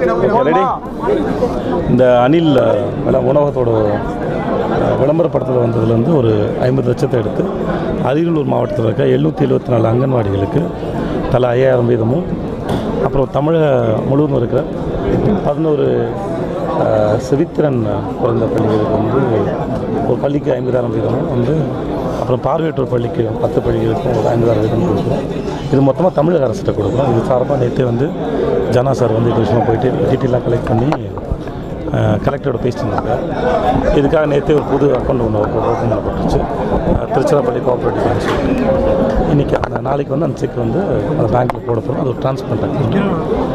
ready இந்த அணில் வில உணவகத்தோட அஹ், விளம்பரப்படத்தில் வந்ததுலேருந்து ஒரு ஐம்பது லட்சத்தை எடுத்து அரியலூர் மாவட்டத்தில் இருக்க எழுநூற்றி எழுபத்தி நாலு அங்கன்வாடிகளுக்கு தலா ஐயாயிரம் வீதமும் அப்புறம் தமிழக முழுவதும் இருக்கிற பதினோரு அஹ், செவித்திறன் குறைந்த பள்ளிகளுக்கு வந்து ஒரு பள்ளிக்கு ஐம்பதாயிரம் வீதமும் வந்து அப்புறம் பார்வையற்றோர் பள்ளிக்கு பத்து பள்ளிகளுக்கும் ஒரு ஐம்பதாயிரம் வீதம் கொடுக்குறோம் இது மொத்தமாக தமிழக அரசிட்ட கொடுக்குறோம் இது சார்பாக நேற்று வந்து ஜனா சார் வந்து இது விஷயமா போயிட்டு டீட்டெயிலாக கலெக்ட் பண்ணி அஹ், கலெக்டரோட பேசிட்டு இருந்தாங்க இதுக்காக நேற்று ஒரு புது அக்கௌண்ட் ஒன்று ஓப்பன் பண்ணப்பட்டுச்சு அஹ், திருச்சிராப்பள்ளி கோஆப்ரேட்டிவ் பேங்க் சொல்லிட்டு இன்றைக்கி அந்த நாளைக்கு வந்து அந்த செக் வந்து அந்த பேங்க்கில் போட போகிறோம் அது ஒரு டிரான்ஸ்பரண்ட் அக்கௌண்ட்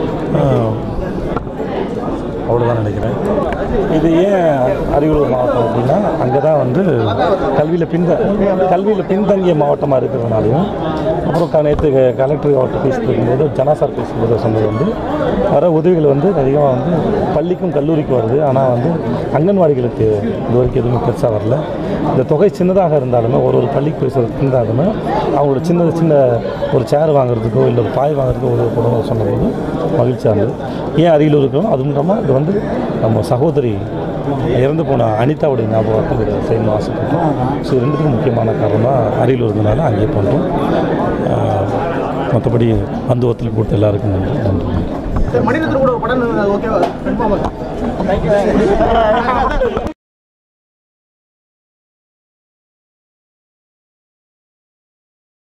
அவ்வளோதான் நினைக்கிறேன் இது ஏன் அரியலூர் மாவட்டம் அப்படின்னா அங்கே தான் வந்து கல்வியில் பின்த கல்வியில் பின்தங்கிய மாவட்டமாக இருக்கிறதுனாலையும் அப்புறம் க- நேற்று க- கலெக்டர் அவர்கிட்ட பேசிட்டு இருக்கும்போது ஜனாசார் பேசும்போது சொன்னது வந்து வர உதவிகள் வந்து அதிகமாக வந்து பள்ளிக்கும் கல்லூரிக்கும் வருது ஆனால் வந்து அங்கன்வாடிகளுக்கு இது வரைக்கும் எதுவுமே பெருசாக வரல இந்த தொகை சின்னதாக இருந்தாலுமே ஒரு ஒரு பள்ளிக்கு பேசுகிறது இருந்தாலுமே அவங்களோட சின்ன சின்ன ஒரு சேர் வாங்குறதுக்கோ இல்லை ஒரு பாய் வாங்குறதுக்கோ உதவி போடணும் சொன்னபோது மகிழ்ச்சியாக இருந்தது ஏன் அருகில் இருக்கிறோம் அதுவும் இல்லாமல் இது வந்து நம்ம சகோதரி இறந்து போன அனிதாவுடைய ஞாபகத்தில் இதை செய்யணும் ஆசைப்பட்டோம் ஸோ இது ரெண்டுத்துக்கும் முக்கியமான காரணமாக அருகில் இருந்தனால அங்கேயே பண்ணுறோம் மற்றபடி வந்து ஒத்துழைப்பு கொடுத்த எல்லாருக்கும் நன்றி நன்றி மணிரத்னம் கூட ஒரு படம் ஓகேவா கன்ஃபார்மாக